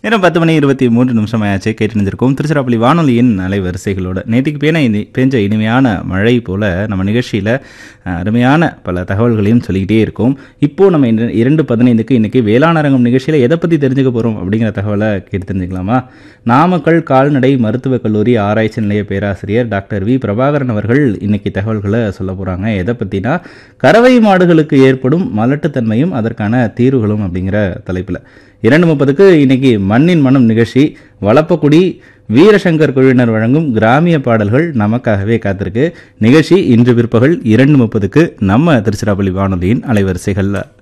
நேரம் பத்து மணி இருபத்தி மூன்று நிமிஷம் ஆயாச்சு கேட்டு நினைஞ்சிருக்கோம் திருச்சிராப்பள்ளி வானொலியின் அலைவரிசைகளோட நேற்றுக்கு பேன இனி பேஞ்ச இனிமையான மழை போல நம்ம நிகழ்ச்சியில் அருமையான பல தகவல்களையும் சொல்லிக்கிட்டே இருக்கோம் இப்போ நம்ம இந்த இரண்டு பதினைந்துக்கு இன்னைக்கு வேளாண் அரங்கம் நிகழ்ச்சியில் எதை பற்றி தெரிஞ்சுக்க போகிறோம் அப்படிங்கிற தகவலை கேட்டு தெரிஞ்சுக்கலாமா நாமக்கல் கால்நடை மருத்துவக் கல்லூரி ஆராய்ச்சி நிலைய பேராசிரியர் டாக்டர் வி பிரபாகரன் அவர்கள் இன்னைக்கு தகவல்களை சொல்ல போகிறாங்க எதை பற்றினா கறவை மாடுகளுக்கு ஏற்படும் மலட்டுத்தன்மையும் அதற்கான தீர்வுகளும் அப்படிங்கிற தலைப்பில் இரண்டு முப்பதுக்கு இன்னைக்கு மண்ணின் மனம் நிகழ்ச்சி வளப்பக்குடி வீரசங்கர் குழுவினர் வழங்கும் கிராமிய பாடல்கள் நமக்காகவே காத்திருக்கு நிகழ்ச்சி இன்று பிற்பகல் இரண்டு முப்பதுக்கு நம்ம திருச்சிராப்பள்ளி வானொலியின் அலைவரிசைகளில்